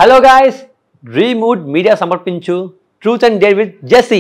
Hello guys రీమూడ్ media సమర్పించు truth and dare with Jessie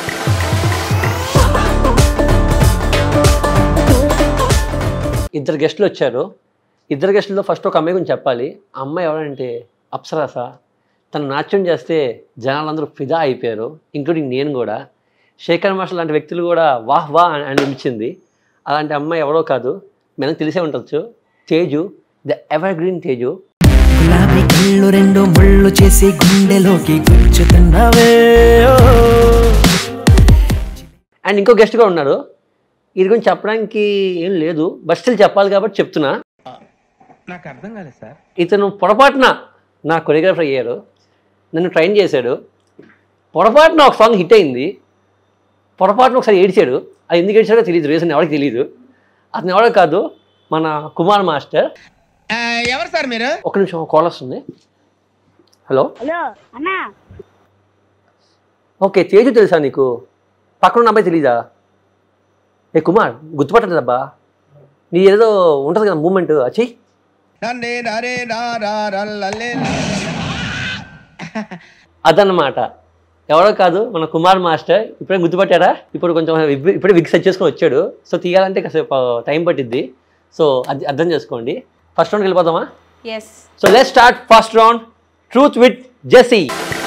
ఇద్దరు గెస్టులు వచ్చారు ఇద్దరు గెస్టుల్లో ఫస్ట్ ఒక అమ్మాయి గురించి చెప్పాలి ఆ అమ్మాయి ఎవరంటే అప్సరాస తను నాట్యం చేస్తే జనాలందరూ ఫిదా అయిపోయారు ఇంక్లూడింగ్ నేను కూడా శేఖర్ మాస్టర్ లాంటి వ్యక్తులు కూడా వాహ్ వా అని అనిపించింది అలాంటి అమ్మాయి ఎవరో కాదు మనకు తెలిసే ఉండొచ్చు Teju the evergreen Teju గులాబీ కళ్ళు రెండు ముళ్ళు చేసి గుండెలోకి గుచ్చుతున్నావే ఓ. అండ్ ఇంకో గెస్ట్ కూడా ఉన్నారు ఇది గురించి చెప్పడానికి ఏం లేదు బట్ స్టిల్ చెప్పాలి కాబట్టి చెప్తున్నా నాకు అర్థం కాలేదు సార్ ఇతను పొరపాటున నా కొరియోగ్రాఫర్ అయ్యారు నన్ను ట్రైన్ చేశాడు పొరపాటున ఒక సాంగ్ హిట్ అయింది పొరపాటున ఒకసారి ఏడిచాడు అది ఎందుకు ఏడిచాడో తెలియదు రీజన్ ఎవరికి తెలియదు అతను ఎవరో కాదు మన కుమార్ మాస్టర్ ఎవరు సార్ మీరు ఒక నిమిషం కాల్ వస్తుంది హలో హలో అన్నా ఓకే తేజు తెలుసా నీకు పక్కన ఉన్న అబ్బాయి తెలీదా ఏ కుమార్ గుర్తుపట్టలేదబ్బా నీ ఏదో ఉంటుంది కదా మూమెంట్ చెయ్యి నన్నే నరే నా రా రా లల్లే అదన్నమాట ఎవరో కాదు మన కుమార్ మాస్టర్ ఇప్పుడే గుర్తుపట్టారా ఇప్పుడు కొంచెం విగ్- ఇప్పుడే విగ్ సెట్ చేసుకొని వచ్చాడు సో తీయాలంటే కాసేపు టైం పట్టిద్ది సో అది అర్థం చేసుకోండి ఫస్ట్ రౌండ్కి వెళ్ళిపోదామా yes so let start first round truth with Jessie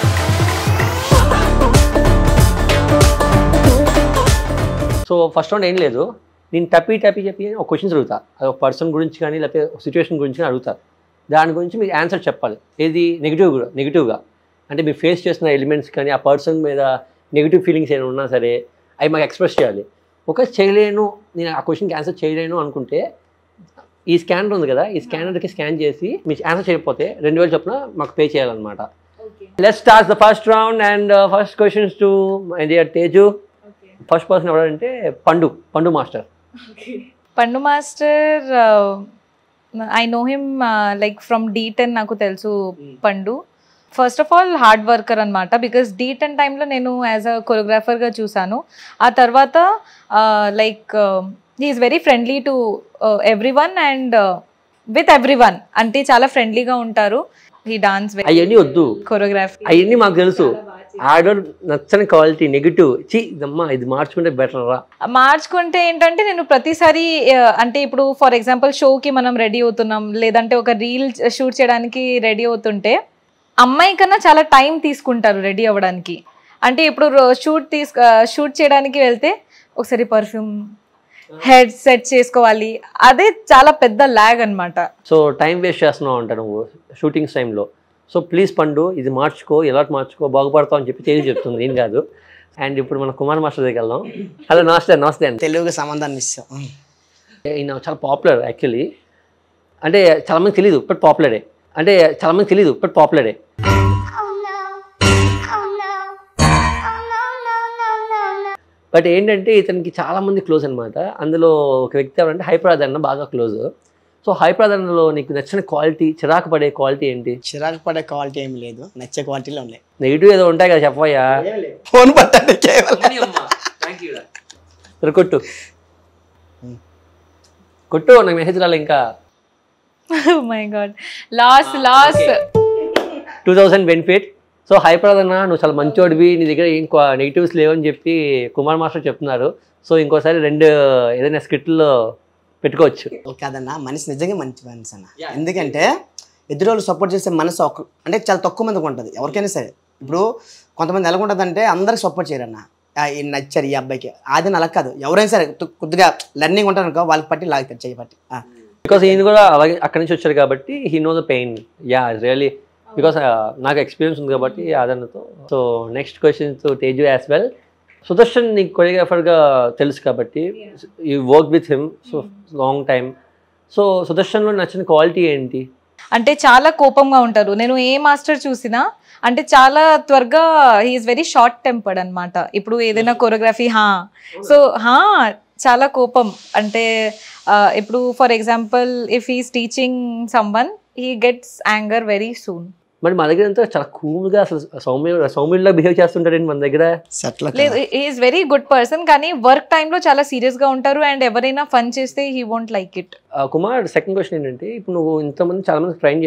so first round ఏం లేదు నేను టపీ టపీ చెప్పి ఒక క్వశ్చన్స్ అడుగుతా అది ఒక పర్సన్ గురించి కానీ లేకపోతే సిచ్యువేషన్ గురించి కానీ అడుగుతా దాని గురించి మీరు ఆన్సర్ చెప్పాలి ఏది నెగిటివ్ కూడా నెగిటివ్గా అంటే మీరు ఫేస్ చేసిన ఎలిమెంట్స్ కానీ ఆ పర్సన్ మీద నెగిటివ్ ఫీలింగ్స్ ఏమైనా ఉన్నా సరే అవి మాకు ఎక్స్ప్రెస్ చేయాలి ఒక చేయలేను నేను ఆ క్వశ్చన్కి ఆన్సర్ చేయలేను అనుకుంటే ఈ స్కానర్ ఉంది కదా ఈ స్కానర్కి స్కాన్ చేసి మీకు ఆన్సర్ చేయకపోతే రెండు వేలు చొప్పున మాకు పే చేయాలన్నమాట let start the first round and first questions to my dear Teju first person ఎవరంటే Pandu Pandu master Pandu master I know him like from D ten నాకు తెలుసు Pandu first of all hard worker అనమాట బికాస్ డీ టెన్ టైంలో నేను as a కొరియోగ్రాఫర్గా చూసాను ఆ తర్వాత like he is very friendly to everyone and with everyone అంటే చాలా ఫ్రెండ్లీగా ఉంటారు హీ డాన్స్ అవన్నీ వద్దు కొరియోగ్రఫీ అవన్నీ మాకు తెలుసు ఆడోర్ నచ్చని క్వాలిటీ నెగిటివ్ చి ఇదమ్మా ఇది మార్చుకుంటే బెటర్ రా మార్చుకుంటే ఏంటంటే నేను ప్రతిసారి ఆ, అంటే ఇప్పుడు ఫర్ ఎగ్జాంపుల్ షోకి మనం రెడీ అవుతున్నాం లేదంటే ఒక రీల్ షూట్ చేయడానికి రెడీ అవుతుంటే అమ్మాయి కన్నా చాలా టైం తీసుకుంటారు రెడీ అవ్వడానికి అంటే ఇప్పుడు షూట్ తీసు షూట్ చేయడానికి వెళ్తే ఒకసారి పర్ఫ్యూమ్ హెడ్ సెట్ చేసుకోవాలి అదే చాలా పెద్ద ల్యాగ్ అన్నమాట సో టైం వేస్ట్ చేస్తున్నావు అంట నువ్వు షూటింగ్స్ టైంలో సో ప్లీజ్ పండు ఇది మార్చుకో ఎలా మార్చుకో బాగుపడతావు అని చెప్పి తేజు చెప్తుంది నేను కాదు అండ్ ఇప్పుడు మన కుమార్ మాస్టర్ దగ్గరికి వెళ్దాం హలో నమస్తే నమస్తే అండి తెలుగుకి సంబంధాన్ని ఇస్తాం ఈయన చాలా పాపులర్ యాక్చువల్లీ అంటే చాలామంది తెలియదు బట్ పాపులరే అంటే చాలామంది తెలియదు బట్ పాపులరే Oh no. Oh no. Oh no, no, no, no, no. But ఏంటంటే ఇతనికి చాలా మంది క్లోజ్ అనమాట అందులో ఒక వ్యక్తి ఎవరంటే హైప్రాద్ అన్న బాగా క్లోజ్ సో హైప్రాద్ అన్నలో నీకు నచ్చిన క్వాలిటీ చిరాకు పడే క్వాలిటీ ఏంటి చిరాకు పడే క్వాలిటీ ఏం లేదు నచ్చే క్వాలిటీలో ఉన్నాయి నెగిటివ్ ఏదో ఉంటాయి కదా చెప్పయ్యా ఫోన్ పట్టండి కేవలం సరే కొట్టు కొట్టు నాకు మెసేజ్ రాలే ఇంకా my god loss loss two thousand benefit so హైప్రాద్ అన్న నువ్వు చాలా మంచోడివి నీ దగ్గర ఏం నెగిటివ్స్ లేవని చెప్పి కుమార్ మాస్టర్ చెప్తున్నారు సో ఇంకోసారి రెండు ఏదైనా స్క్రిప్ట్లో పెట్టుకోవచ్చు కాదన్న మనిషి నిజంగా మంచి మనిషి అన్న ఎందుకంటే ఎదురు వాళ్ళు సపోర్ట్ చేసే మనసు ఒక అంటే చాలా తక్కువ మందికి ఉంటుంది ఎవరికైనా సరే ఇప్పుడు కొంతమంది ఎలా ఉంటుంది అంటే అందరికి సపోర్ట్ చేయరన్న ఆ, ఈ నచ్చారు ఈ అబ్బాయికి అది అలా కాదు ఎవరైనా సరే తు- కొద్దిగా లెర్నింగ్ ఉంటారు అనుకో వాళ్ళకి పట్టి లాగుతారు చేయి పట్టి ఆ. బికాస్ ఈయన కూడా అలాగే అక్కడి నుంచి వచ్చారు కాబట్టి he know the pain ya really because నాకు ఎక్స్పీరియన్స్ ఉంది కాబట్టి ఆదరణతో so next question to Teju as well Sudarshan నీకు కొరియోగ్రాఫర్గా తెలుసు కాబట్టి you work with him so long time so సుదర్శన్లో నచ్చిన క్వాలిటీ ఏంటి అంటే చాలా కోపంగా ఉంటారు నేను ఏ మాస్టర్ చూసినా అంటే చాలా త్వరగా హీఈస్ వెరీ షార్ట్ టెంపర్డ్ అనమాట ఇప్పుడు ఏదైనా కొరియోగ్రఫీ హా సో హా చాలా కోపం అంటే ఆ, ఇప్పుడు for example if he's teaching someone he gets anger very soon మరి మా దగ్గర అంతా చాలా కూల్గా అసలు సౌమ్య సౌమ్యుల్లా బిహేవ్ చేస్తుంటారండి మన దగ్గర సెట్లో లేదు ఈజ్ వెరీ గుడ్ పర్సన్ కానీ వర్క్ టైంలో చాలా సీరియస్ గా ఉంటారు అండ్ ఎవరైనా ఫన్ చేస్తే హీ వోంట్ లైక్ ఇట్ ఆ, కుమార్ సెకండ్ క్వశ్చన్ ఏంటంటే ఇప్పుడు నువ్వు ఇంతమంది చాలా మంది ట్రైన్ చేసావు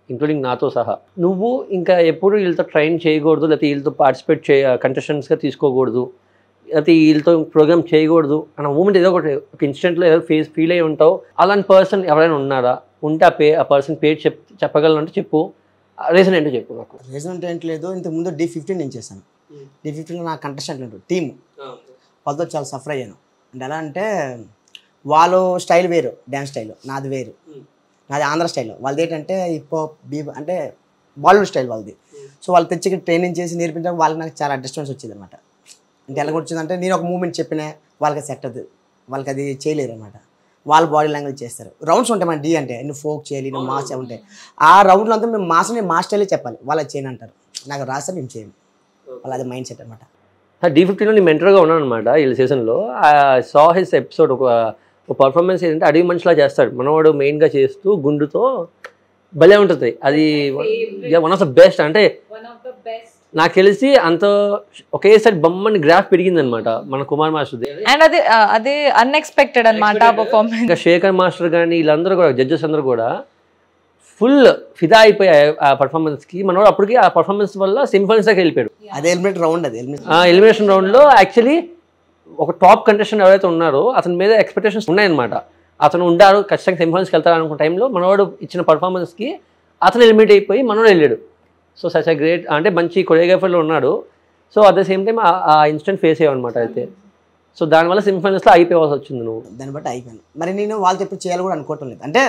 ఇంక్లూడింగ్ నాతో సహా నువ్వు ఇంకా ఎప్పుడు వీళ్ళతో ట్రైన్ చేయకూడదు లేకపోతే వీళ్ళతో పార్టిసిపేట్ చేయ కంటెస్టెంట్స్గా తీసుకోకూడదు లేకపోతే వీళ్ళతో ప్రోగ్రామ్ చేయకూడదు అన్న మూమెంట్ ఏదో ఒకటి ఒక ఇన్స్టెంట్లో ఏదో ఫేస్ ఫీల్ అయ్యి ఉంటావు అలాంటి పర్సన్ ఎవరైనా ఉన్నారా ఉంటే ఆ పే ఆ పర్సన్ పేరు చెప్ చెప్పగలను అంటే చెప్పు రీజన్ ఏంటో చెప్పు నాకు రీజన్ అంటే ఏంటి లేదు ఇంతకు ముందు డి ఫిఫ్టీన్ నేను చేశాను డి ఫిఫ్టీన్లో నా కంటెస్టెంట్ ఉంటారు టీమ్ వాళ్ళతో చాలా సఫర్ అయ్యాను అంటే ఎలా అంటే వాళ్ళు స్టైల్ వేరు డ్యాన్స్ స్టైల్ నాది వేరు నాది ఆంధ్ర స్టైల్ వాళ్ళది ఏంటంటే హిప్ హాప్ బీ అంటే బాలీవుడ్ స్టైల్ వాళ్ళది సో వాళ్ళు తెచ్చి ఇక్కడ ట్రైనింగ్ చేసి నేర్పించడం వాళ్ళకి నాకు చాలా డిస్టర్బెన్స్ వచ్చింది అనమాట అంటే ఎలా వచ్చిందంటే నేను ఒక మూమెంట్ చెప్పిన వాళ్ళకి సెట్ అవుతుంది వాళ్ళకి అది చేయలేరు అనమాట వాళ్ళ బాడీ లాంగ్వేజ్ చేస్తారు రౌండ్స్ ఉంటాయి మన డి అంటే నువ్వు ఫోక్ చేయాలి నువ్వు మాస్ ఉంటాయి ఆ రౌండ్లో అంతా మేము మాస్ మా స్టైలే చెప్పాలి వాళ్ళు చేయను అంటారు నాకు రాస్తే మేము చేయము వాళ్ళ అది మైండ్ సెట్ అనమాట డి ఫిఫ్టీన్లో నేను మెంటర్గా ఉన్నాను అనమాట వీళ్ళ సీజన్లో సా హిస్ ఎపిసోడ్ ఒక ఒక పర్ఫార్మెన్స్ ఏంటంటే అడవి మనిషిలా చేస్తాడు మనవాడు మెయిన్గా చేస్తూ గుండుతో భలే ఉంటుంది అది వన్ ఆఫ్ ద బెస్ట్ అంటే నాకు తెలిసి అంత ఒకేసారి బొమ్మని గ్రాఫ్ పెరిగిందనమాట మన కుమార్ మాస్టర్ది అండ్ అది ఆ, అది అన్ఎక్స్పెక్టెడ్ అనమాట ఆ పర్ఫార్మెన్స్ ఇంకా శేఖర్ మాస్టర్ కానీ వీళ్ళందరూ కూడా జడ్జెస్ అందరూ కూడా ఫుల్ ఫిదా అయిపోయాయి ఆ పర్ఫార్మెన్స్కి మనవాడు అప్పటికి ఆ పర్ఫార్మెన్స్ వల్ల సెమీఫైనల్స్ దాకా వెళ్ళిపోయాడు అదే ఎలిమినేట్ రౌండ్ అది ఎలిమినేట్ ఆ ఎలిమినేషన్ రౌండ్లో యాక్చువల్లీ ఒక టాప్ కంటెస్టెంట్ ఎవరైతే ఉన్నారో అతని మీద ఎక్స్పెక్టేషన్స్ ఉన్నాయన్నమాట అతను ఉండారు ఖచ్చితంగా సెమీఫైనల్స్కి వెళ్తారు అనుకున్న టైంలో మనవాడు ఇచ్చిన పర్ఫార్మెన్స్కి అతను ఎలిమినేట్ అయిపోయి మనోడు వెళ్ళాడు సో సచ్ అ గ్రేట్ అంటే మంచి కొరియోగ్రాఫర్లో ఉన్నాడు so at the same time ఆ ఇన్స్టెంట్ ఫేస్ అయ్యామన్నమాట అయితే సో దానివల్ల సెమీఫైనల్స్లో అయిపోవాల్సి వచ్చింది నువ్వు దాన్ని బట్టి అయిపోయాను మరి నేను వాళ్ళతో ఎప్పుడు చేయాలి కూడా అనుకోవటం లేదు అంటే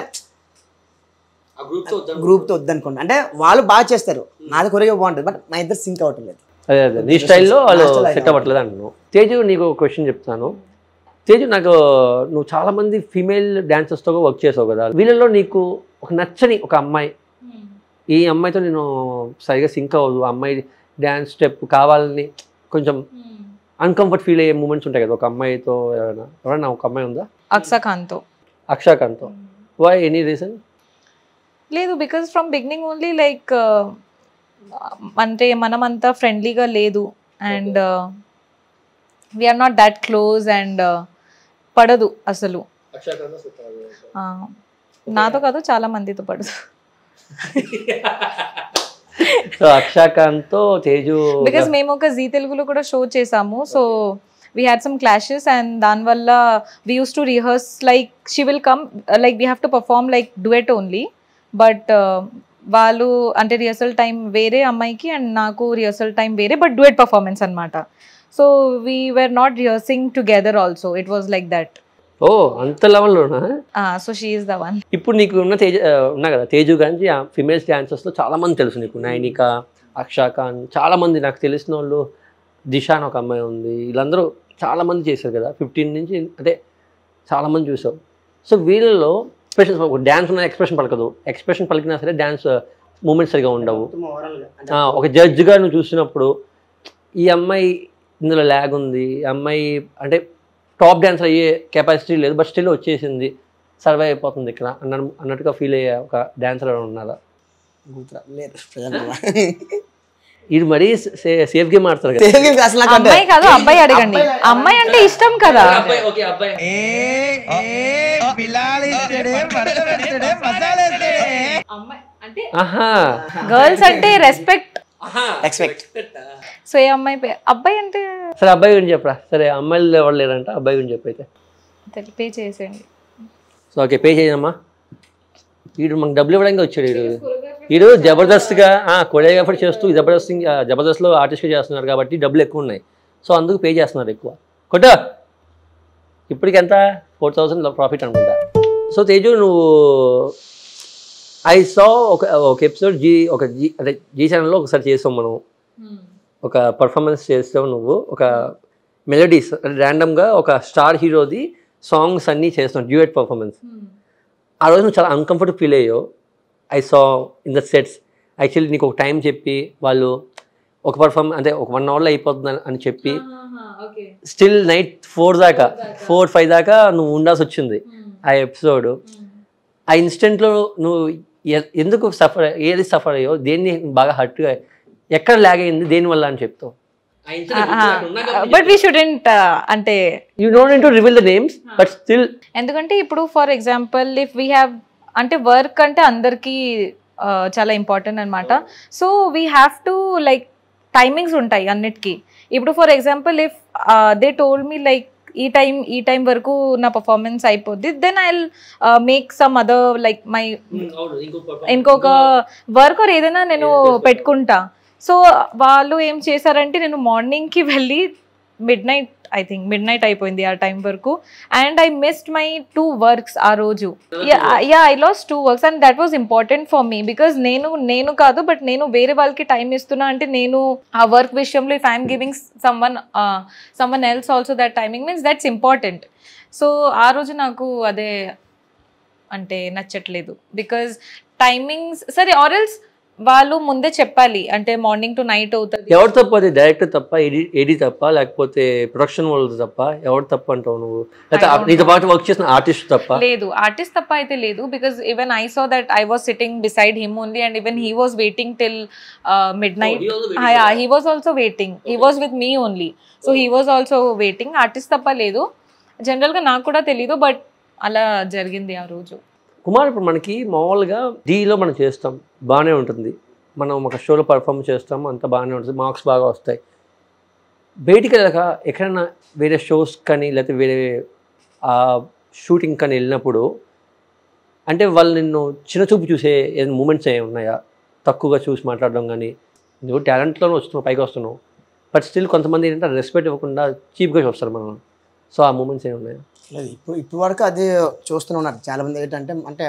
గ్రూప్తో వద్దనుకోండి అంటే వాళ్ళు బాగా చేస్తారు నాది కొరిగా బాగుంటుంది బట్ మా ఇద్దరు సింక్ అవ్వటం లేదు అదే అదే నీ స్టైల్లో వాళ్ళు నా style సెట్ అవ్వట్లేదు అంటున్నావు తేజు నీకు ఒక క్వశ్చన్ చెప్తాను తేజు నాకు నువ్వు చాలా మంది ఫీమేల్ డాన్సర్స్తో వర్క్ చేసావు కదా వీళ్ళలో నీకు ఒక నచ్చని ఒక అమ్మాయి ఈ అమ్మాయితో నేను సరిగా సింక్ అవ్వదు ఆ అమ్మాయి డ్యాన్స్ స్టెప్ కావాలని కొంచెం అన్కంఫర్ట్ ఫీల్ అయ్యే మూమెంట్స్ ఉంటాయి కదా ఒక అమ్మాయితో ఎవరైనా ఎవరైనా ఒక అమ్మాయి ఉందా అక్సఖాన్తో అక్షాకాంత్తో వై ఎనీ రీజన్ లేదు because from beginning only like అంటే మనం అంతా ఫ్రెండ్లీగా లేదు and we're not that close and పడదు అసలు ఆ, నాతో కాదు చాలా మందితో పడదు సో అక్షాకాంత్తో తేజు బికాస్ మేము ఒక జీ తెలుగులో కూడా షో చేసాము so we had some clashes and దానివల్ల we use to rehearse like she will come like we have to perform like duet only but వాళ్ళు అంటే రిహర్సల్ టైం వేరే అమ్మాయికి అండ్ నాకు రిహర్సల్ టైం వేరే బట్ డుయెట్ పర్ఫార్మెన్స్ అనమాట so we were not rehearsing together also it was like that oh అంత లెవెల్లోనా so she is the one ఇప్పుడు నీకు ఉన్న తేజ ఆ, ఉన్నా కదా తేజు కానీ ఫిమేల్స్ డాన్సర్స్లో చాలా మంది తెలుసు నీకు నైనిక అక్షా ఖాన్ చాలా మంది నాకు తెలిసిన వాళ్ళు దిశ అని ఒక అమ్మాయి ఉంది వీళ్ళందరూ చాలా మంది చేశారు కదా ఫిఫ్టీన్ నుంచి అంటే చాలా మంది చూసావు సో వీళ్ళలో ఎక్స్ప్రెషన్ డ్యాన్స్ ఉన్న ఎక్స్ప్రెషన్ పలకదు ఎక్స్ప్రెషన్ పలికినా సరే డ్యాన్స్ మూమెంట్స్ సరిగా ఉండవు ఆ, ఒక జడ్జ్గా నువ్వు చూసినప్పుడు ఈ అమ్మాయి ఇందులో ల్యాగ్ ఉంది ఈ అమ్మాయి అంటే టాప్ డాన్సర్ అయ్యే కెపాసిటీ లేదు బట్ స్టిల్ వచ్చేసింది సర్వైవ్ అయిపోతుంది ఇక్కడ అన్న అన్నట్టుగా ఫీల్ అయ్యే ఒక డాన్సర్ ఉన్నారా లేరు present గా. ఇది మరీ సేఫ్ గేమ్ ఆడతారు కదా తెలుగు అసలు నాకు అంటే అమ్మాయి కాదు అబ్బాయి అడగండి అమ్మాయి అంటే ఇష్టం కదా ఆహా గర్ల్స్ అంటే రెస్పెక్ట్ ఎక్స్పెక్ట్ సో ఏ అమ్మాయి పే- అబ్బాయి అంటే సరే అబ్బాయి గురించి చెప్పరా సరే అమ్మాయిలు ఎవరు లేరంట అబ్బాయి గురించి చెప్పైతే తెలిపే చేసేయండి సో ఓకే పే చేయమ్మా వీడు మనకు డబ్బులు ఇవ్వడానికి వచ్చాడు వీడు వీడు జబర్దస్త్గా కొరియోగ్రాఫర్ చేస్తూ జబర్దస్త్ ఆ, జబర్దస్త్లో ఆర్టిస్ట్గా చేస్తున్నారు కాబట్టి డబ్బులు ఎక్కువ ఉన్నాయి సో అందుకు పే చేస్తున్నారు ఎక్కువ కొట్ట ఇప్పటికి ఎంత ఫోర్ థౌసండ్ ప్రాఫిట్ అనుకుంటా సో తేజు నువ్వు ఐ సా ఒక ఒక ఎపిసోడ్ జీ ఒక జీ అదే జీ ఛానల్లో ఒకసారి చేసాం మనం ఒక పర్ఫార్మెన్స్ చేస్తావు నువ్వు ఒక మెలడీస్ ర్యాండమ్గా ఒక స్టార్ హీరోది సాంగ్స్ అన్నీ చేస్తున్నావు డ్యూయట్ పర్ఫార్మెన్స్ ఆ రోజు నువ్వు చాలా అన్కంఫర్టబుల్ ఫీల్ అయ్యో I saw in the sets actually నీకు ఒక టైం చెప్పి వాళ్ళు ఒక పర్ఫార్మ్ అంటే ఒక వన్ అవర్లో అయిపోతుంది అని- అని చెప్పి స్టిల్ నైట్ ఫోర్ దాకా ఫోర్ ఫైవ్ దాకా నువ్వు ఉండాల్సి వచ్చింది ఆ ఎపిసోడ్ ఆ ఇన్స్టెంట్లో నువ్వు ఎ- ఎందుకు సఫర్ ఏది సఫర్ అయ్యో దేన్ని బాగా హర్ట్గా ఎక్కడ లాగ్ అయింది దేనివల్ల అని చెప్తావు బట్ వీ షుడెంట్ అంటే you don't to reveal the names but still ఎందుకంటే ఇప్పుడు for example if we have అంటే వర్క్ అంటే అందరికీ చాలా ఇంపార్టెంట్ అనమాట so we have to like timings ఉంటాయి అన్నిటికీ ఇప్పుడు for example if they told me like ఈ టైం ఈ టైం వరకు నా పర్ఫార్మెన్స్ అయిపోద్ది then I make some other like my ఇంకొక వర్క్ ఆర్ ఏదైనా నేను పెట్టుకుంటా సో వాళ్ళు ఏం చేశారంటే నేను మార్నింగ్కి వెళ్ళి midnight I think midnight అయిపోయింది ఆ టైం వరకు and I missed my two works ఆ రోజు yeah I lost two works and that was important for me because నేను నేను కాదు బట్ నేను వేరే వాళ్ళకి టైం ఇస్తున్నా అంటే నేను ఆ వర్క్ విషయంలో if I'm giving someone someone else also that timing means that's important so ఆ రోజు నాకు అదే అంటే నచ్చట్లేదు బికాజ్ టైమింగ్స్ సరే ఆర్ఎల్స్ వాళ్ళు ముందే చెప్పాలి అంటే మార్నింగ్ టు నైట్ అవుతుంది ఎవరు తప్ప అది డైరెక్టర్ తప్ప ఎడి ఎడి తప్ప లేకపోతే ప్రొడక్షన్ వాళ్ళు తప్ప ఎవరు తప్ప అంటావు నువ్వు లేకపోతే I don't నీతో పాటు వర్క్ చేసిన ఆర్టిస్ట్ తప్ప లేదు ఆర్టిస్ట్ తప్ప అయితే లేదు because even I saw that I was sitting beside him only and even he was waiting till midnight he also waiting he was also waiting he was with me only so he was also waiting artist తప్ప లేదు జనరల్గా నాకు కూడా తెలీదు but అలా జరిగింది ఆ రోజు కుమార్ ఇప్పుడు మనకి మామూలుగా డీలో మనం చేస్తాం బాగానే ఉంటుంది మనం ఒక షోలో పర్ఫామ్ చేస్తాం అంత బాగానే ఉంటుంది మార్క్స్ బాగా వస్తాయి బయటికి వెళ్ళాక ఎక్కడైనా వేరే షోస్ కానీ లేకపోతే వేరే షూటింగ్ కానీ వెళ్ళినప్పుడు అంటే వాళ్ళు నిన్ను చిన్న చూపు చూసే ఏదైనా మూమెంట్స్ ఏమి ఉన్నాయా తక్కువగా చూసి మాట్లాడడం కానీ నువ్వు టాలెంట్లోనే వస్తున్నావు పైకి వస్తున్నావు బట్ స్టిల్ కొంతమంది ఏంటంటే రెస్పెక్ట్ ఇవ్వకుండా చీప్గా చూస్తారు మనం సో ఆ మూమెంట్స్ ఏమి ఉన్నాయా లేదు ఇప్పుడు ఇప్పుడు వరకు అది చూస్తూనే ఉన్నారు చాలా మంది ఏంటంటే అంటే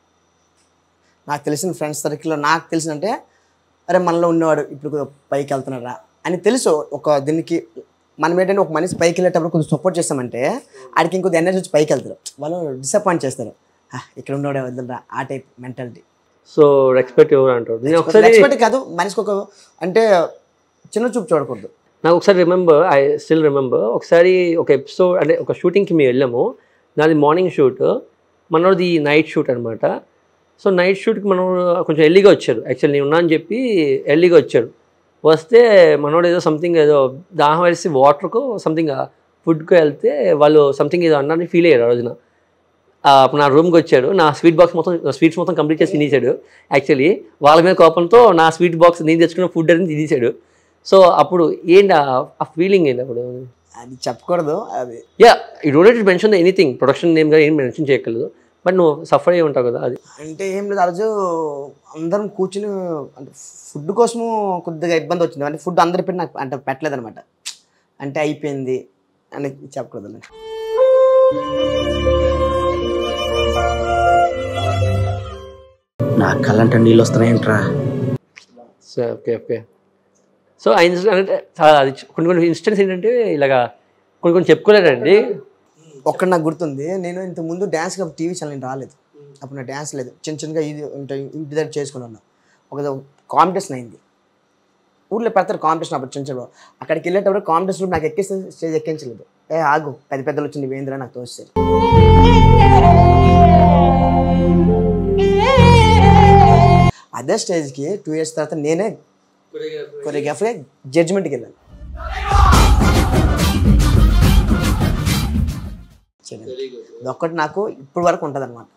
నాకు తెలిసిన ఫ్రెండ్స్ సర్కిల్లో నాకు తెలిసినంటే అరే మనలో ఉన్నవాడు ఇప్పుడు కొద్దిగా పైకి వెళ్తున్నారా అని తెలుసు ఒక దీనికి మనం ఏంటంటే ఒక మనిషి పైకి వెళ్ళేటప్పుడు కొంచెం సపోర్ట్ చేస్తామంటే ఆడికి ఇంకొద్ది ఎనర్జీ వచ్చి పైకి వెళ్తారు వాళ్ళు డిసప్పాయింట్ చేస్తారు "ఆ, ఇక్కడ ఉన్నవాడే వదలరా ఆ టైప్ మెంటాలిటీ సో రెస్పెక్ట్ ఎవరు అంటారు నేను ఒకసారి ఎక్స్పెక్ట్ కాదు మనిషికి ఒక అంటే చిన్న చూపు చూడకూడదు నాకు ఒకసారి రిమెంబర్ ఐ స్టిల్ రిమెంబర్ ఒకసారి ఒక ఎపిసోడ్ అంటే ఒక షూటింగ్కి మేము వెళ్ళాము నాది మార్నింగ్ షూట్ మనోడిది నైట్ షూట్ అనమాట సో నైట్ షూట్కి మనం కొంచెం ఎర్లీగా వచ్చారు యాక్చువల్లీ నేను ఉన్నా అని చెప్పి ఎర్లీగా వచ్చారు వస్తే మనోడు ఏదో సంథింగ్ ఏదో దాహం వేసి వాటర్కు సంథింగ్ ఫుడ్కి వెళ్తే వాళ్ళు సంథింగ్ ఏదో అన్నారని ఫీల్ అయ్యారు ఆ రోజున ఆ, అప్పుడు నా రూమ్కి వచ్చాడు నా స్వీట్ బాక్స్ మొత్తం స్వీట్స్ మొత్తం కంప్లీట్ చేసి తినేసాడు యాక్చువల్లీ వాళ్ళ మీద కోపంతో నా స్వీట్ బాక్స్ నేను తెచ్చుకున్న ఫుడ్ అనేది తినేసాడు సో అప్పుడు ఏంటి ఆ- ఆ ఫీలింగ్ ఏంటి అప్పుడు అది చెప్పకూడదు అది యా ఈ don't mention anything production name కానీ ఏం మెన్షన్ చేయగలదు బట్ నువ్వు సఫర్ అయ్యి ఉంటావు కదా అది అంటే ఏం లేదు ఆ రోజు అందరం కూర్చుని అంటే ఫుడ్ కోసము కొద్దిగా ఇబ్బంది వచ్చింది అంటే ఫుడ్ అందరి పెట్టి నాకు అంటే పెట్టలేదు అనమాట అంటే అయిపోయింది అని చెప్పకూడదు నా కళ్ళంట నీళ్ళు వస్తున్నాయంట్రా సో ఓకే ఓకే సో ఆ ఇన్సిడెంట్ అంటే చాలా అది కొన్ని కొన్ని ఇన్సిడెంట్స్ ఏంటంటే ఇలాగా కొన్ని కొన్ని చెప్పుకోలేదండి ఒక్కడ నాకు గుర్తుంది నేను ఇంత ముందు డ్యాన్స్ టీవీ ఛానల్ నేను రాలేదు అప్పుడు నా డ్యాన్స్ లేదు చిన్న చిన్నగా ఇది ఇంటి ఇంటి దగ్గర చేసుకుని ఉన్నాను ఒక కాంపిటీషన్ అయింది ఊర్లో పెడతారు కాంపిటీషన్ అప్పుడు చిన్న చిన్న అక్కడికి వెళ్ళేటప్పుడు కాంపిటీషన్ నాకు ఎక్కిస్తే స్టేజ్ ఎక్కించలేదు ఏ ఆగు పెద్ద పెద్దలు వచ్చింది వేంద్ర నాకు తోస్తారు అదే స్టేజ్కి టూ ఇయర్స్ తర్వాత నేనే కొరియోగ్రాఫర్గా జడ్జిమెంట్కి వెళ్ళాను ఒక్కటి నాకు ఇప్పటి వరకు ఉంటుంది అనమాట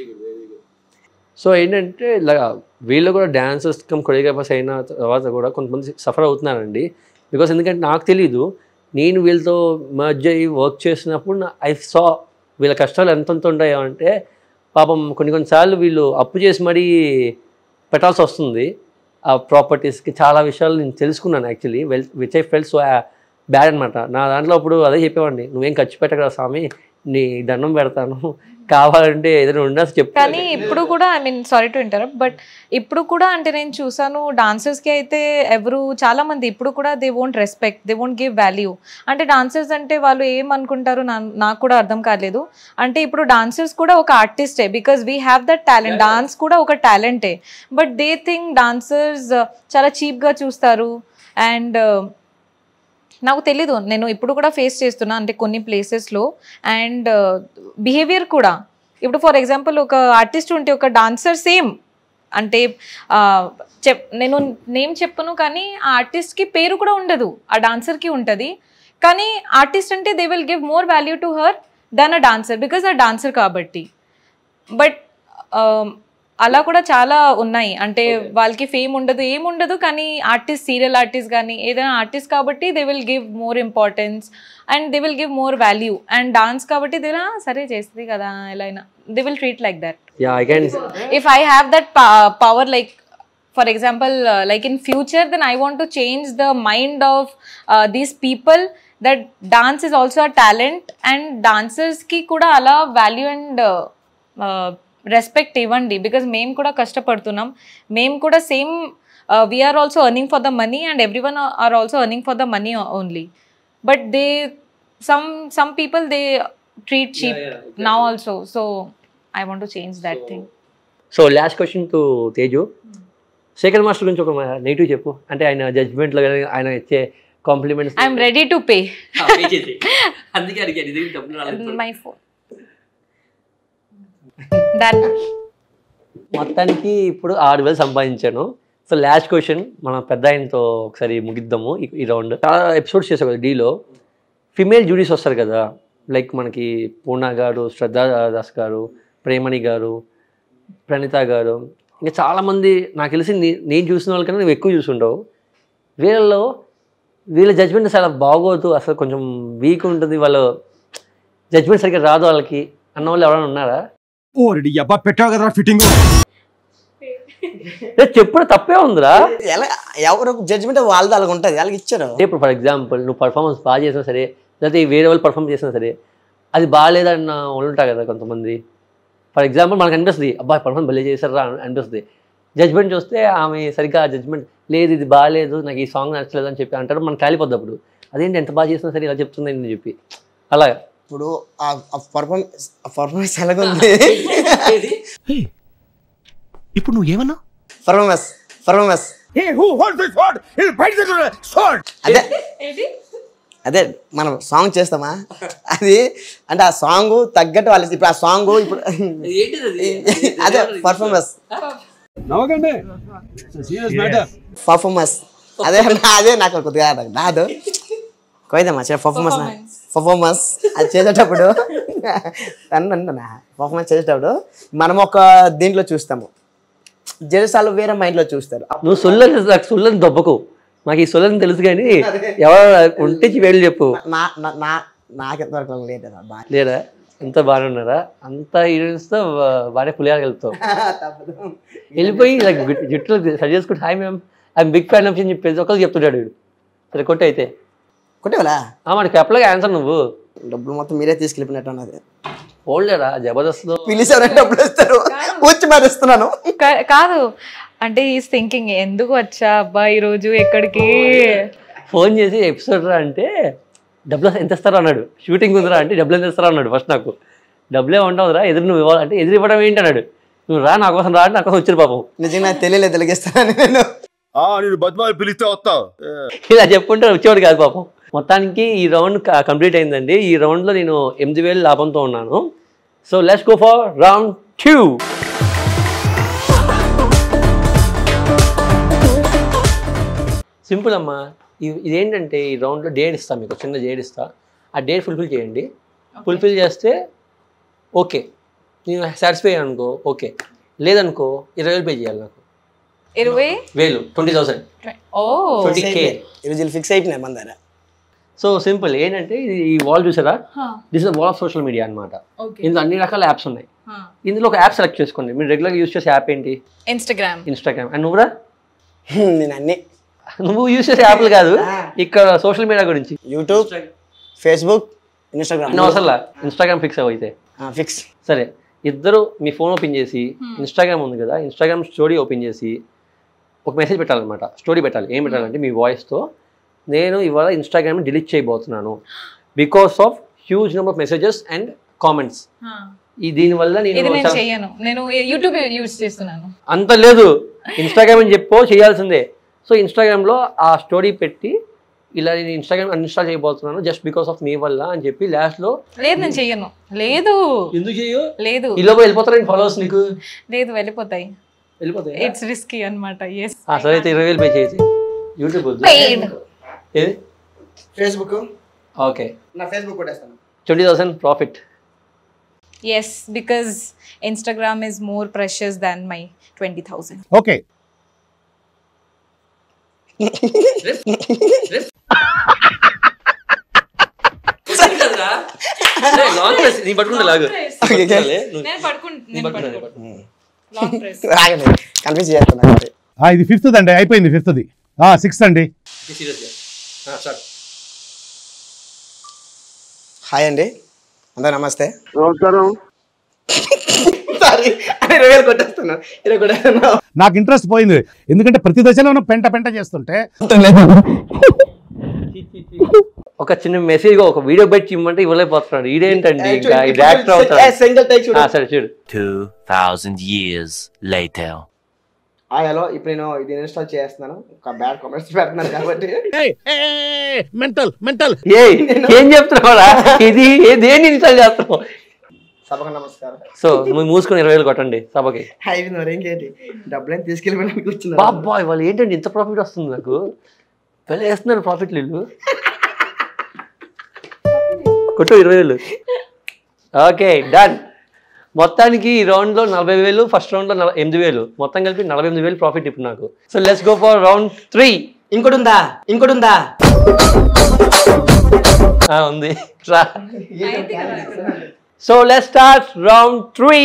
సో ఏంటంటే ఇలా వీళ్ళు కూడా డాన్సర్స్ కమ్ కొరియోగ్రాఫర్స్ అయిన తర్వాత కూడా కొంతమంది సఫర్ అవుతున్నారండి బికాస్ ఎందుకంటే నాకు తెలీదు నేను వీళ్ళతో మర్జ్ అయ్యి వర్క్ చేసినప్పుడు ఐ సా వీళ్ళ కష్టాలు ఎంతెంత ఉంటాయో అంటే పాపం కొన్ని కొన్నిసార్లు వీళ్ళు అప్పు చేసి మరీ పెట్టాల్సి వస్తుంది ఆ ప్రాపర్టీస్కి చాలా విషయాలు నేను తెలుసుకున్నాను actually well which I fell so bad అనమాట నా దాంట్లో అప్పుడు అదే చెప్పేవాడిని నువ్వేం ఖర్చు పెట్టకరా స్వామి నీ దండం పెడతాను కావాలంటే ఏదైనా ఉండా చెప్పు కానీ ఇప్పుడు కూడా I mean sorry to interrupt but ఇప్పుడు కూడా అంటే నేను చూసాను డాన్సర్స్కి అయితే ఎవరు చాలా మంది ఇప్పుడు కూడా they won't respect they won't give value అంటే డాన్సర్స్ అంటే వాళ్ళు ఏమనుకుంటారు నా- నాకు కూడా అర్థం కాలేదు అంటే ఇప్పుడు డాన్సర్స్ కూడా ఒక ఆర్టిస్టే because we have that talent dance కూడా ఒక టాలెంటే బట్ దే థింక్ డాన్సర్స్ చాలా చీప్గా చూస్తారు అండ్ నాకు తెలీదు నేను ఇప్పుడు కూడా ఫేస్ చేస్తున్నా అంటే కొన్ని ప్లేసెస్లో అండ్ బిహేవియర్ కూడా ఇప్పుడు ఫర్ ఎగ్జాంపుల్ ఒక ఆర్టిస్ట్ ఉంటే ఒక డాన్సర్ సేమ్ అంటే ఆ, చెప్ నేను నేమ్ చెప్పను కానీ ఆ ఆర్టిస్ట్కి పేరు కూడా ఉండదు ఆ డాన్సర్కి ఉంటుంది కానీ ఆర్టిస్ట్ అంటే they will give more value to her then a dancer because ఆ డాన్సర్ కాబట్టి బట్ అలా కూడా చాలా ఉన్నాయి అంటే వాళ్ళకి ఫేమ్ ఉండదు ఏముండదు కానీ ఆర్టిస్ట్ సీరియల్ ఆర్టిస్ట్ కానీ ఏదైనా ఆర్టిస్ట్ కాబట్టి they will give more importance and they will give more value and dance కాబట్టి దే సరే చేస్తుంది కదా ఎలా అయినా they will treat like that yeah I can if i have that pa- power like for example uh, like in future then i want to change the mind of uh, these people that dance is also a talent and dancers ki kuda ala value and uh, uh, respect ఇవ్వండి because మేము కూడా కష్టపడుతున్నాం మేము కూడా same we're also earning for the money and everyone are also earning for the money only but they some some people they treat cheap now also so I want to change that thing so last question to Teju Shekhar master గురించి ఒక negative చెప్పు అంటే ఆయన జడ్జ్మెంట్లో కానీ ఆయన ఇచ్చే compliments I'm ready to pay అందుకే అడిగాను ఇది చెప్తున్నాను మై ఫోన్ డన్ మొత్తానికి ఇప్పుడు ఆరు వేలు సంపాదించాను సో లాస్ట్ క్వశ్చన్ మన పెద్ద ఆయనతో ఒకసారి ముగిద్దాము ఈ- ఈ రౌండ్ చాలా ఎపిసోడ్స్ చేసాం కదా డీలో ఫిమేల్ జూడీస్ వస్తారు కదా లైక్ మనకి పూర్ణ గారు శ్రద్ధా దాస్ గారు ప్రేమణి గారు ప్రణీత గారు ఇంకా చాలామంది నాకు తెలిసి నీ- నేను చూసిన వాళ్ళకన్నా నువ్వు ఎక్కువ చూసుంటావు వీళ్ళలో వీళ్ళ జడ్జ్మెంట్ చాలా బాగోదు అసలు కొంచెం వీక్ ఉంటుంది వాళ్ళ జడ్జ్మెంట్ సరిగ్గా రాదు వాళ్ళకి అన్న వాళ్ళు ఎవరైనా ఉన్నారా ఓరడి అబ్బా పెట్టావు కదరా ఫిట్టింగ్ ఏ, చెప్పుడు తప్పే ఉందిరా ఎలా ఎవరు జడ్జ్మెంట్ వాళ్ళది అలాగ ఉంటుంది వాళ్ళకి ఇచ్చారు అంటే ఇప్పుడు ఫర్ ఎగ్జాంపుల్ నువ్వు పర్ఫార్మెన్స్ బాగా చేసినా సరే లేకపోతే వేరే వాళ్ళు పర్ఫార్మ్ చేసినా సరే అది బాగాలేదన్న వాళ్ళు ఉంటారు కదా కొంతమంది ఫర్ ఎగ్జాంపుల్ మనకు అనిపిస్తుంది అబ్బాయి పర్ఫార్మెన్స్ భలే చేశారా అని అనిపిస్తుంది జడ్జ్మెంట్ చూస్తే ఆమె సరిగ్గా జడ్జ్మెంట్ లేదు ఇది బాగాలేదు నాకు ఈ సాంగ్ నచ్చలేదు అని చెప్పి అంటారు మనకు కాలిపోద్ది అప్పుడు అదేంటి ఎంత బాగా చేసినా సరే ఇలా చెప్తుంది అని చెప్పి అలా ఇప్పుడు ఆ పర్ఫార్మెన్స్ పర్ఫార్మెన్స్ ఎలాగుంది ఇప్పుడు నువ్వు ఏమన్నా పర్ఫార్మెన్స్ పర్ఫార్మెన్స్ అదే అదే మనం సాంగ్ చేస్తామా అది అంటే ఆ సాంగ్ తగ్గట్టు వాళ్ళు ఇప్పుడు ఆ సాంగ్ ఇప్పుడు అదే పర్ఫార్మెన్స్ నవ్వకండి సీరియస్ మ్యాటర్ పర్ఫార్మెన్స్ అదే నా- అదే నాకు కొద్దిగా నాకు రాదు కోయిదమ్మా చే పర్ఫార్మెన్స్ పర్ఫార్మెన్స్ అది చేసేటప్పుడు పర్ఫార్మెన్స్ చేసేటప్పుడు మనం ఒక దీంట్లో చూస్తాము జలసాలు వేరే మైండ్లో చూస్తారు నువ్వు సొల్లని నాకు సొల్లని దొబ్బకు మాకు ఈ సొల్లని తెలుసు కానీ ఎవరు ఉంటే వేళ్ళు చెప్పు నా నా- నా నాకెంతవరకు లేదు కదా బాగా లేదా ఎంత బాగానే ఉన్నారా అంత హీరోయిన్స్తో బాగానే పులిహార కలుపుతావు తప్పదు. వెళ్ళిపోయి ఇలా జు- జుట్టులో సరి చేసుకుంటే hi ma'am I'm big fan of అని చెప్పి ప్రతి ఒక్కరికి చెప్తుంటాడు వీడు సరే కొట్టు అయితే కొట్టేవాలా ఆ, మనకి చెప్పలేక ఆన్సర్ నువ్వు డబ్బులు మొత్తం మీరే తీసుకెళ్ళిపోయినట్టు ఉన్నది ఓల్డరా జబర్దస్త్ పిలిచారంటే డబ్బులు ఇస్తారు వచ్చి మరి ఇస్తున్నాను కా- కాదు అంటే ఈస్ థింకింగ్ ఎందుకు వచ్చా అబ్బా ఈరోజు ఎక్కడికి ఫోన్ చేసి ఎపిసోడ్ రా అంటే డబ్బులు ఎంత ఇస్తారా అన్నాడు షూటింగ్ ఉందిరా అంటే డబ్బులు ఎంత ఇస్తారా అన్నాడు ఫస్ట్ నాకు డబ్బులే ఉండవురా ఎదురు నువ్వు ఇవ్వాలంటే ఎదురు ఇవ్వడం ఏంటి అన్నాడు నువ్వు రా నా కోసం రా అంటే నా కోసం వచ్చారు పాపం నిజంగా నాకు తెలియలేదు తెలిగిస్తానని నేను నేను బద్మాయి పిలిస్తే వస్తావు ఇలా చెప్పుంటే వచ్చేవాడు కాదు పాపం మొత్తానికి ఈ రౌండ్ కంప్లీట్ అయిందండి ఈ రౌండ్లో నేను ఎనిమిది వేలు లాభంతో ఉన్నాను so let's go for round two simple అమ్మా ఇ- ఇదేంటంటే ఈ రౌండ్లో డేట్ ఇస్తా మీకు చిన్న డేట్ ఇస్తా ఆ డేట్ ఫుల్ఫిల్ చేయండి ఫుల్ఫిల్ చేస్తే ఓకే నేను సాటిస్ఫై అనుకో ఓకే లేదనుకో ఇరవై వేలు పే చేయాలి నాకు ఇరవై వేలు twenty thousand oh twenty K ఈరోజు ఫిక్స్ అయిపోయినాయి మన దగ్గర సో సింపుల్ ఏంటంటే ఇది ఈ వాల్ చూసారా this is wall of social media అనమాట ఇందులో అన్ని రకాల యాప్స్ ఉన్నాయి ఇందులో ఒక యాప్ సెలెక్ట్ చేసుకోండి మీరు రెగ్యులర్గా యూస్ చేసే యాప్ ఏంటి ఇన్స్టాగ్రామ్ ఇన్స్టాగ్రామ్ అండ్ నువ్వురా నేను అన్ని నువ్వు యూస్ చేసే యాప్లు కాదు ఇక్కడ సోషల్ మీడియా గురించి యూట్యూబ్ ఫేస్బుక్ ఇన్స్టాగ్రామ్ అన్న అవసరంలా ఇన్స్టాగ్రామ్ ఫిక్స్ అయితే ఫిక్స్ సరే ఇద్దరు మీ ఫోన్ ఓపెన్ చేసి ఇన్స్టాగ్రామ్ ఉంది కదా ఇన్స్టాగ్రామ్ స్టోరీ ఓపెన్ చేసి ఒక మెసేజ్ పెట్టాలన్నమాట స్టోరీ పెట్టాలి ఏం పెట్టాలంటే మీ వాయిస్తో నేను ఇవాళ ఇన్స్టాగ్రామ్ డిలీట్ చేయబోతున్నాను because of huge number of messages and comments ఈ దీనివల్ల ఇది నేను నేను చాలా- చెయ్యను నేను యూట్యూబ్ యూజ్ చేస్తున్నాను అంత లేదు ఇన్స్టాగ్రామ్ అని చెప్పో చేయాల్సిందే సో ఇన్స్టాగ్రామ్లో ఆ స్టోరీ పెట్టి ఇలా నేను ఇన్స్టాగ్రామ్ అన్ఇన్స్టాల్ చేయబోతున్నాను జస్ట్ బికాస్ ఆఫ్ మీ వల్ల అని చెప్పి లాస్ట్లో లేదు నేను చెయ్యను లేదు ఎందుకు చేయు లేదు ఈ లోపల వెళ్ళిపోతారా ఫాలోవర్స్ నీకు లేదు వెళ్ళిపోతాయి వెళ్ళిపోతాయి ఇట్స్ రిస్కీ అనమాట ఎస్ ఆ, సరే అయితే ఇరవై వేలు పే చేసి యూట్యూబ్ వద్దు Paid. ఏది ఫేస్బుక్ ఓకే నా ఫేస్బుక్ కొట్టేస్తాను twenty thousand profit yes because Instagram is more precious than my twenty thousand okay long press నీ పట్టుకుంటే లాగు నేను పడుకుంటాను లాంగ్ ప్రెస్ కన్ఫ్యూజ్ చేస్తున్నా ఆ, ఇది ఫిఫ్త్ అండి అయిపోయింది ఫిఫ్త్ది సిక్స్త్ అండి హాయ్ అండి అందరూ నమస్తే నమస్కారం సారీ ఇరవై వేలు కొట్టేస్తున్నా ఇరవై కొట్టేస్తున్నా నాకు ఇంట్రెస్ట్ పోయింది ఎందుకంటే ప్రతి దశలోనూ పెంట పెంట చేస్తుంటే ఒక చిన్న మెసేజ్ ఒక వీడియో బయట ఇమ్మంటే ఇవ్వలేకపోతున్నాడు ఇదేంటండి ఇంకా ఇది యాక్టర్ అవుతాడు సింగిల్ టైక్ ఆ, సరే చూడు 2,000 years later. హలో ఇప్పుడు నేను ఇది ఇన్స్టాల్ చేస్తున్నాను ఒక బ్యాడ్ కామెంట్స్ పెడుతున్నాను కాబట్టి మెంటల్ మెంటల్ ఏ ఏం చెప్తున్నావురా ఇది ఏ- దేన్ని ఇన్స్టాల్ చేస్తున్నావు సభకు నమస్కారం సో నువ్వు మూసుకొని ఇరవై వేలు కొట్టండి సభకి అయిపోయింది మరి ఇంకేంటి డబ్బులు తీసుకెళ్ళిపోయినా కూర్చున్నారు బాబాయ్ వాళ్ళు ఏంటండి ఇంత ప్రాఫిట్ వస్తుంది నాకు వెళ్ళి వేస్తున్నారు ప్రాఫిట్ వీళ్ళు కొట్టు ఇరవై వేలు ఓకే డన్ మొత్తానికి ఈ రౌండ్లో నలభై వేలు ఫస్ట్ రౌండ్లో నల ఎనిమిది వేలు మొత్తం కలిపి నలభై ఎనిమిది వేలు ప్రాఫిట్ ఇప్పుడు నాకు so let's go for round three ఇంకోటి ఉందా ఇంకోటి ఉందా ఉంది రా so let start round three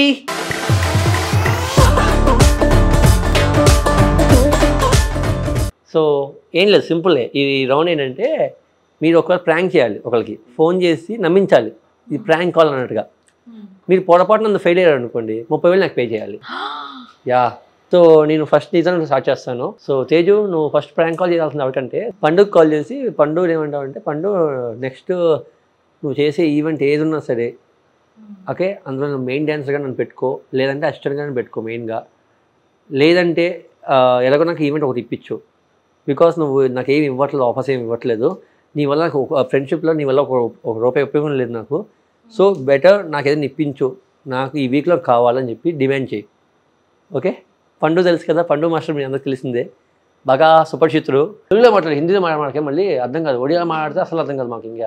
so ఏం లేదు సింపులే ఈ రౌండ్ ఏంటంటే మీరు ఒకవేళ ప్రాంక్ చేయాలి ఒకరికి ఫోన్ చేసి నమ్మించాలి ఇది ప్రాంక్ కాల్ అన్నట్టుగా మీరు పొరపాటున అంత ఫెయిల్ అయ్యారు అనుకోండి ముప్పై వేలు నాకు పే చేయాలి యా సో నేను ఫస్ట్ నీతో స్టార్ట్ చేస్తాను సో తేజు నువ్వు ఫస్ట్ ప్రాంక్ కాల్ చేయాల్సింది ఎవరికంటే పండుగ కాల్ చేసి పండు ఏమంటావు అంటే పండు నెక్స్ట్ నువ్వు చేసే ఈవెంట్ ఏది ఉన్నా సరే ఓకే అందులో నువ్వు మెయిన్ డ్యాన్సర్గా నన్ను పెట్టుకో లేదంటే అసిస్టెంట్గా నన్ను పెట్టుకో మెయిన్గా లేదంటే ఆ, ఎలాగో నాకు ఈవెంట్ ఒకటి ఇప్పించు బికాస్ నువ్వు నాకు ఏమి ఇవ్వట్లేదు ఆఫర్స్ ఏమి ఇవ్వట్లేదు నీ వల్ల నాకు ఒక ఫ్రెండ్షిప్లో నీ వల్ల ఒక ఒక రూపాయి ఉపయోగం లేదు నాకు సో బెటర్ నాకు ఏదైనా ఇప్పించు నాకు ఈ వీక్లో కావాలని చెప్పి డిమాండ్ చేయి ఓకే పండు తెలుసు కదా పండు మాస్టర్ మీ అందరికి తెలిసిందే బాగా సుపరిచితుడు తెలుగులో మాట్లాడు హిందీలో మాట్లాడమాకే మళ్ళీ అర్థం కాదు ఒడియాలో మాట్లాడితే అసలు అర్థం కాదు మాకు ఇంకా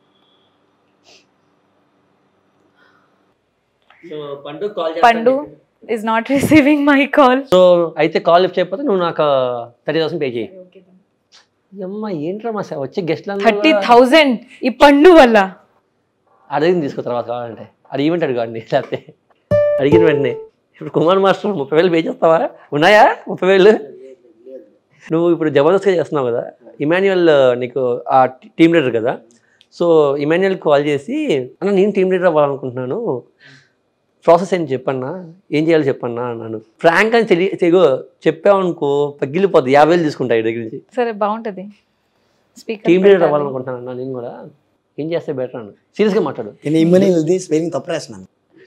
so Pandu call Pandu is not receiving my call so అయితే కాల్ లిఫ్ట్ చేయకపోతే నువ్వు నాకు థర్టీ థౌసండ్ పే చేయి అమ్మ ఏంట్రా మా స- వచ్చే గెస్ట్లు థర్టీ థౌజండ్ ఈ పండు వల్ల అడిగింది తీసుకో తర్వాత కావాలంటే అది ఈవెంట్ అడగండి లేకపోతే అడిగిన వెంటనే ఇప్పుడు కుమార్ మాస్టర్ ముప్పై వేలు పే చేస్తావా ఉన్నాయా ముప్పై వేలు నువ్వు ఇప్పుడు జబర్దస్త్గా చేస్తున్నావు కదా ఇమాన్యువల్ నీకు ఆ టీమ్ లీడర్ కదా సో ఇమాన్యువల్ కాల్ చేసి అన్న నేను టీమ్ లీడర్ అవ్వాలనుకుంటున్నాను ప్రాసెస్ ఏంటి చెప్పన్నా ఏం చేయాలో చెప్పన్నా అన్నాను ఫ్రాంక్ అని తెలియ తెగో చెప్పావనుకో పగిలిపోద్ది యాభై వేలు తీసుకుంటా ఈ దగ్గర నుంచి సరే బాగుంటది స్పీకర్ టీమ్ లీడర్ అవ్వాలనుకుంటున్నాను అన్న నేను కూడా ఏం చేస్తే బెటర్ అన్న సీరియస్గా మాట్లాడు నేను ఇమ్మని ఇది స్పెల్లింగ్ తప్పు రాసినాను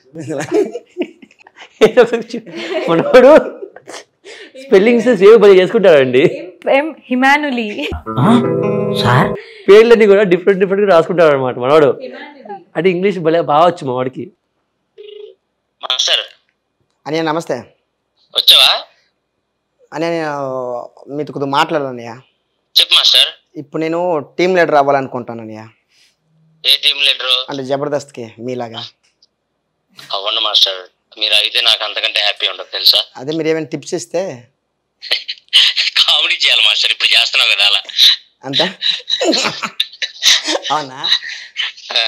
ఏదో ఒకటి మనోడు స్పెల్లింగ్స్ సేవ్ బలి చేసుకుంటాడండి ఎం హిమానులి పేర్లన్నీ కూడా డిఫరెంట్ డిఫరెంట్గా రాసుకుంటాడు అనమాట మనవాడు అంటే ఇంగ్లీష్ భలే బాగా వచ్చు మా వాడికి మాస్టర్ అన్నయ్య నమస్తే వచ్చావా అన్నయ్య నేను మీతో కొద్దిగా మాట్లాడాలన్నయ్య చెప్పు మాస్టర్ ఇప్పుడు నేను టీమ్ లీడర్ అవ్వాలనుకుంటాను అన్నయ్య ఏ టీం లీడరు అంటే జబర్దస్త్కి మీలాగా అవ్వండి మాస్టర్ మీరు అయితే నాకు అంతకంటే హ్యాపీ ఉండదు తెలుసా అదే మీరు ఏమైనా టిప్స్ ఇస్తే కామెడీ చేయాలి మాస్టర్ ఇప్పుడు చేస్తున్నావు కదా అలా అంతే అవునా ఆ,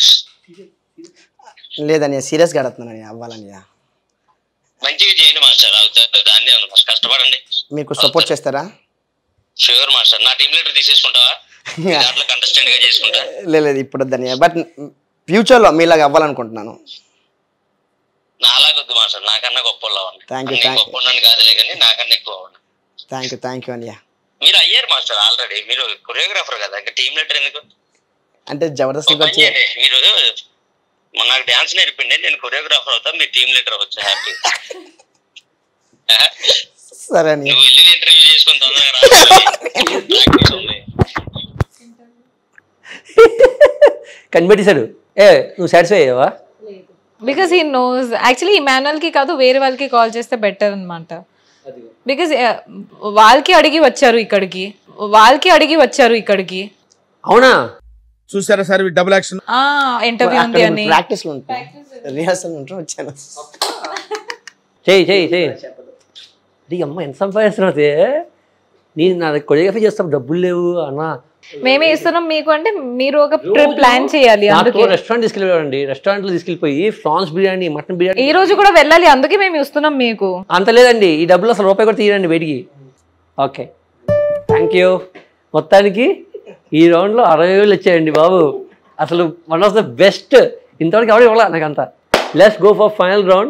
లేదన్నయ్య సీరియస్గా అడుగుతున్నాను అన్నయ్య అవ్వాలన్నయ్య మంచిగా చేయండి మాస్టర్ అవుతారు దాన్ని ఉంది మాస్టర్ కష్టపడండి మీకు సపోర్ట్ చేస్తారా షూర్ మాస్టర్ నా టీం లీడర్ తీసేసుకుంటావా మీ దాంట్లో కంటెస్టెంట్ గా చేసుకుంటా లేదు లేదు ఇప్పుడు వద్దన్నయ్య బట్ ఫ్యూచర్లో మీలాగా అవ్వాలనుకుంటున్నాను నాలాగొద్దు మాస్టర్ నాకన్నా గొప్ప వాళ్ళవండి. Thank you, నేను thank you. గొప్ప ఉన్నాను కాదులే కానీ నాకన్నా ఎక్కువ అవ్వండి. థ్యాంక్ యూ థ్యాంక్ యూ అన్నయ్య మీరు అయ్యారు మాస్టర్ ఆల్రెడీ మీరు కొరియోగ్రాఫర్ కదా ఇంకా టీం లీడర్ ఎందుకు అంటే జబర్దస్త్కి ఒక పని వచ్చి చేయండి, మీరు మొన్న నాకు డాన్స్ నేర్పిండి నేను కొరియోగ్రాఫర్ అవుతా మీరు టీం లీడర్ అవ్వచ్చు హ్యాపీ సరే అన్నయ్య నువ్వు వెళ్ళి ఇంటర్వ్యూ చేసుకొని తొందరగా రా ప్రాక్టీస్ ఉంది కనిపెట్టేశాడు ఏ నువ్వు సాటిస్ఫై అయ్యావా because he knows actually Emmanuel కి కాదు వేరే వాళ్ళకి కాల్ చేస్తే బెటర్ అనమాట బికాస్ వాళ్ళకి అడిగి వచ్చారు ఇక్కడికి వాళ్ళకి అడిగి వచ్చారు ఇక్కడికి అవునా చూసారా సార్ డబుల్ యాక్షన్ ఆ ఇంటర్వ్యూ ఉంది అని ప్రాక్టీస్లో ఉంటాయి రిహార్సల్ ఉంటాం వచ్చాను చేయి చేయి చేయి అది అమ్మ ఎంత సంపాదిస్తున్నావు నేను నా కొరియోగ్రఫీ చేస్తాం డబ్బులు లేవు అన్న మేమే ఇస్తున్నాం మీకు అంటే మీరు ఒక ట్రిప్ ప్లాన్ చేయాలి అందుకే రెస్టారెంట్ తీసుకెళ్ళిపోయారండి రెస్టారెంట్లో తీసుకెళ్ళిపోయి ఫ్రాన్స్ బిర్యానీ మటన్ బిర్యానీ ఈ రోజు కూడా వెళ్ళాలి అందుకే మేము ఇస్తున్నాం మీకు అంత లేదండి ఈ డబ్బులు అసలు రూపాయి కూడా తీయరండి బయటికి ఓకే థ్యాంక్ యూ మొత్తానికి ఈ రౌండ్లో అరవై వేలు వచ్చాయండి బాబు అసలు వన్ ఆఫ్ ద బెస్ట్ ఇంతవరకు ఎవరు ఇవ్వాల నాకు అంత let's go for final round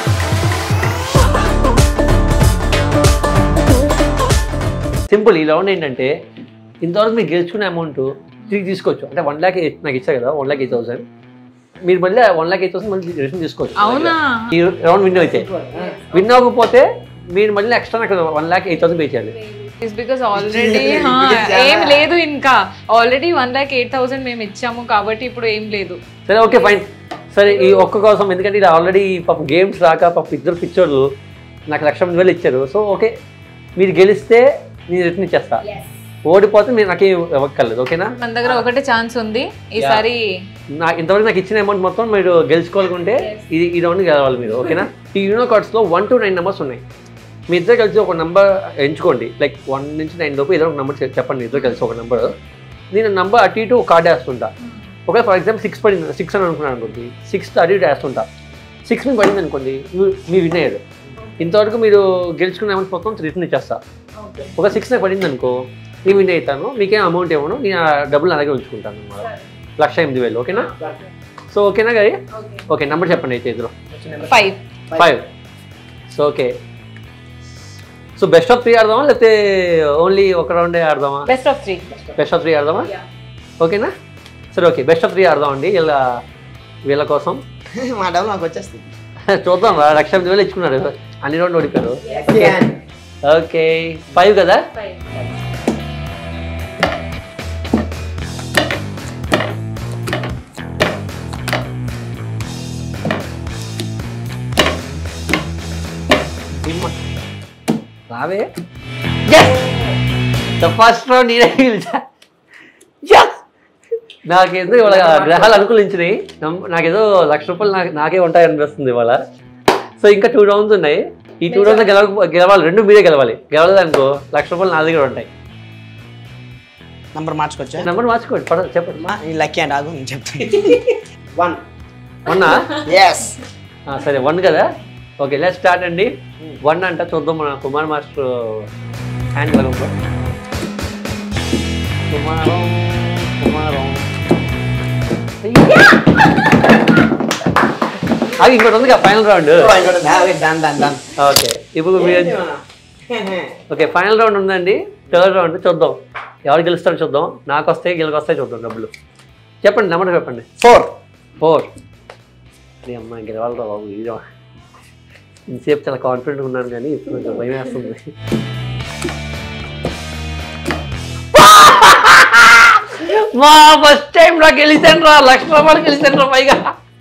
simple ఈ రౌండ్ ఏంటంటే ఇంతవరకు మీరు గెలుచుకునే అమౌంట్ తిరిగి తీసుకోవచ్చు అంటే వన్ ల్యాక్ నాకు ఇచ్చారు కదా వన్ ల్యాక్ ఎయిట్ థౌసండ్ మీరు మళ్ళీ వన్ ల్యాక్ ఎయిట్ థౌసండ్ మళ్ళీ రిటర్న్ తీసుకోవచ్చు అవునా ఈ రౌండ్ విన్ అయితే విన్ అవ్వకపోతే మీరు మళ్ళీ ఎక్స్ట్రా నాకు one lakh eight thousand pay చేయాలి బికాస్ ఆల్రెడీ ఏం లేదు ఇంకా already one lakh eight thousand మేము ఇచ్చాము కాబట్టి ఇప్పుడు ఏం లేదు సరే ఓకే ఫైన్ సరే ఈ ఒక్క కోసం ఎందుకంటే ఇది ఆల్రెడీ పాప గేమ్స్ రాక పాప ఇద్దరు పిక్చర్లు నాకు లక్ష మంది వేలు ఇచ్చారు సో ఓకే మీరు గెలిస్తే నేను రిటర్న్ ఇచ్చేస్తా ఓడిపోతే మీరు నాకేం ఇవ్వక్కర్లేదు ఓకేనా మన దగ్గర ఒకటే ఛాన్స్ ఉంది ఈసారి నా ఇంతవరకు నాకు ఇచ్చిన అమౌంట్ మొత్తం మీరు గెలుచుకోవాలనుకుంటే ఇది ఈ రౌండ్ గెలవాలి మీరు ఓకేనా ఈ యూనో కార్డ్స్లో వన్ టు నైన్ నెంబర్స్ ఉన్నాయి మీ ఇద్దరు కలిసి ఒక నెంబర్ ఎంచుకోండి లైక్ వన్ నుంచి నైన్ లోపు ఏదో ఒక నెంబర్ చెప్పండి ఇద్దరు కలిసి ఒక నెంబర్ నేను నెంబర్ అటు ఇటు ఒక కార్డ్ వేస్తుంటా ఒకవేళ ఫర్ ఎగ్జాంపుల్ సిక్స్ పడింది సిక్స్ అని అనుకున్నాను అనుకోండి సిక్స్ అటు ఇటు వేస్తుంటా సిక్స్ మీ పడింది అనుకోండి మీ- మీ విన్ అయ్యారు ఇంతవరకు మీరు గెలుచుకున్న అమౌంట్ మొత్తం రిటర్న్ ఇచ్చేస్తా ఒక సిక్స్ నాకు పడింది అనుకో నేను విన్ అవుతాను మీకేం అమౌంట్ ఇవ్వను నేను ఆ డబ్బులు నా దగ్గర ఉంచుకుంటాను అన్నమాట లక్ష ఎనిమిది వేలు ఓకేనా సో ఓకేనా గారి ఓకే నెంబర్ చెప్పండి అయితే ఇద్దరు five five so okay so best of three ఆడదామా లేకపోతే ఓన్లీ ఒక రౌండే ఆడదామా best of three best of three ఆడదామా ఓకేనా సరే ఓకే బెస్ట్ ఆఫ్ త్రీ ఆడదామండి వీళ్ళ వీళ్ళ కోసం మా డబ్బులు నాకు వచ్చేస్తుంది చూద్దాం రా లక్ష ఎనిమిది వేలు ఇచ్చుకున్నారు అన్ని రౌండ్ ఓడిపోయారు ఓకే ఫైవ్ కదా రావే ఫస్ట్ రౌండ్ నేనే గెలిచా Yes! నాకేదో ఇవాళ గ్రహాలు అనుకూలించినాయి నమ్- నాకేదో లక్ష రూపాయలు నాకు నాకే ఉంటాయి అనిపిస్తుంది ఇవాళ సో ఇంకా టూ రౌండ్స్ ఉన్నాయి ఈ టూ రౌండ్స్ గెలవ గెలవాలి రెండు మీరే గెలవాలి గెలవలేదనుకో లక్ష రూపాయలు నా దగ్గర ఉంటాయి నంబర్ మార్చుకోవచ్చా నెంబర్ మార్చుకోండి పడ చెప్పండి మా ఈ లక్కీ అండ్ ఆగు నేను చెప్తాను వన్ వన్నా ఎస్ ఆ, సరే వన్ కదా ఓకే లెట్ స్టార్ట్ అండి వన్ అంట చూద్దాం మన కుమార్ మాస్టర్ హ్యాండ్ ఎలా ఉందో కుమారం కుమారం అది ఇంకోటి ఉంది final round done done done okay ఇప్పుడు మీరు ఓకే ఫైనల్ రౌండ్ ఉందండి థర్డ్ రౌండ్ చూద్దాం ఎవరు గెలుస్తారో చూద్దాం నాకు వస్తాయి వీళ్ళకి వస్తాయి చూద్దాం డబ్బులు చెప్పండి నెంబర్ చెప్పండి ఫోర్ ఫోర్ అరే అమ్మ గెలవాలరా బాబు ఇది ఇంతసేపు చాలా కాన్ఫిడెంట్ ఉన్నాను కానీ ఇప్పుడు కొంచెం భయం వేస్తుంది మా ఫస్ట్ టైం రా గెలిచాను రా లక్ష రూపాయలు గెలిచాను రా పైగా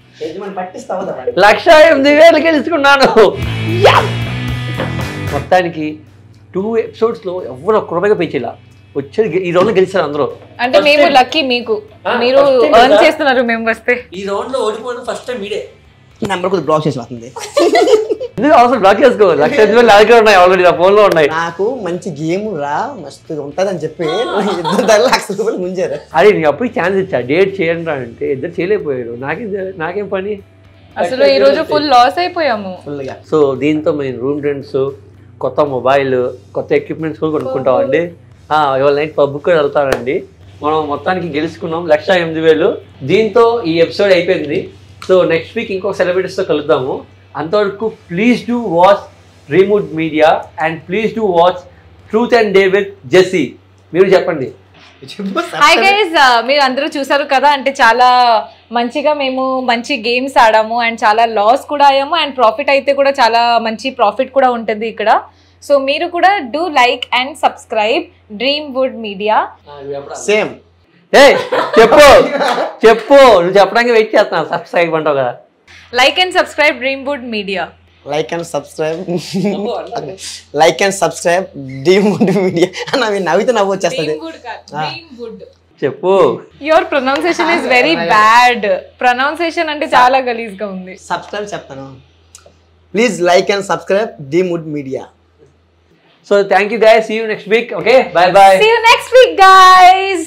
లక్ష ఎనిమిది వేలు గెలుచుకున్నాను Yes! మొత్తానికి టూ ఎపిసోడ్స్లో ఎవరు ఒక్క రూపాయిగా పెంచేలా వచ్చేది గె- ఈ రౌండ్ గెలిచారు అందరూ అంటే మేము లక్కీ మీకు ఆ, మీరు first time ఎర్న్ కదా? చేస్తున్నారు మేము వస్తే ఈ రౌండ్లో ఓడిపోయిన ఫస్ట్ టైం మీడే ఈ నెంబర్ కొద్దిగా బ్లాక్ చేసి వస్తుంది ఎందుకు అవసరం బ్లాక్ చేసుకో లక్ష ఎనిమిది వేలు నా దగ్గర ఉన్నాయి ఆల్రెడీ నా ఫోన్లో ఉన్నాయి నాకు మంచి గేమ్ రా మస్తుగా ఉంటుందని చెప్పి ఇద్దరు దగ్గర లక్ష రూపాయలు ముంచారు అరే నీకు అప్పుడు ఛాన్స్ ఇచ్చా డేట్ చేయండి రా అంటే ఇద్దరు చేయలేకపోయారు నాకేం తె- నాకేం పని అసలు ఈ రోజు ఫుల్ లాస్ అయిపోయాము ఫుల్గా సో దీంతో మేము రూమ్ రెంట్స్ కొత్త మొబైల్ కొత్త ఎక్విప్మెంట్స్ కూడా కొనుక్కుంటామండి ఆ, ఇవాళ నైట్ పబ్కి కూడా వెళ్తానండి మనం మొత్తానికి గెలుచుకున్నాం లక్ష ఎనిమిది వేలు దీంతో ఈ ఎపిసోడ్ అయిపోయింది సో నెక్స్ట్ వీక్ ఇంకో సెలబ్రిటీస్తో కలుద్దాము అంతవరకు ప్లీజ్ డూ వాచ్ రీమూడ్ media and please do watch truth and dare with Jessie మీరు చెప్పండి హాయ్ గైస్ మీరు అందరూ చూసారు కదా అంటే చాలా మంచిగా మేము మంచి గేమ్స్ ఆడాము అండ్ చాలా లాస్ కూడా అయ్యాము అండ్ ప్రాఫిట్ అయితే కూడా చాలా మంచి ప్రాఫిట్ కూడా ఉంటుంది ఇక్కడ సో మీరు కూడా do like and subscribe dream wood media same ఏ చెప్పు చెప్పు నువ్వు చెప్పడానికి వెయిట్ చేస్తున్నాను సబ్స్క్రైబ్ అంటావు కదా like and subscribe dream wood media like and subscribe like and subscribe dream media అన్న మీరు నవ్వితే నవ్వు వచ్చేస్తుంది డ్రీమ్ వుడ్ చెప్పు your pronunciation is very bad pronunciation అంటే చాలా గలీజ్ గా ఉంది సబ్స్క్రైబ్ చెప్తాను please like and subscribe the mood media so thank you guys see you next week okay bye bye See you next week, guys.